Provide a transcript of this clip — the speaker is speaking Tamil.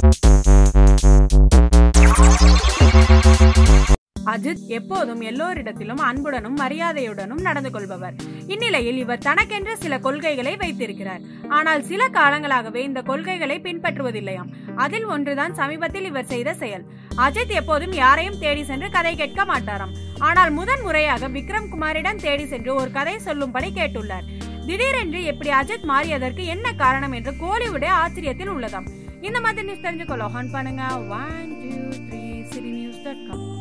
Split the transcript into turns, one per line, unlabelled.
அஜித் எப்போதும் எல்லோரிடத்திலும் அன்புடனும் மரியாதையுடனும் நடந்து கொள்பவர் இந்நிலையில் இவர் தனக்கென்று சில கொள்கைகளை வைத்திருக்கிறார் ஆனால் சில காலங்களாகவே இந்த கொள்கைகளை பின்பற்றுவதில்லையாம் அதில் ஒன்றுதான் சமீபத்தில் இவர் செய்த செயல் அஜித் எப்போதும் யாரையும் தேடி சென்று கதை கேட்க மாட்டாராம் ஆனால் முதன் முறையாக விக்ரம் குமாரிடம் தேடி சென்று ஒரு கதை சொல்லும்படி கேட்டுள்ளார் திடீரென்று எப்படி அஜித் மாறியதற்கு என்ன காரணம் என்று கோலிவுடே ஆச்சரியத்தில் உள்ளதாம் இந்த மாதிரி நியூஸ் தெரிஞ்சுக்கொள்ள ஹான் பண்ணுங்க ஒன் டூ த்ரீ சிரி நியூஸ் டாட் காம்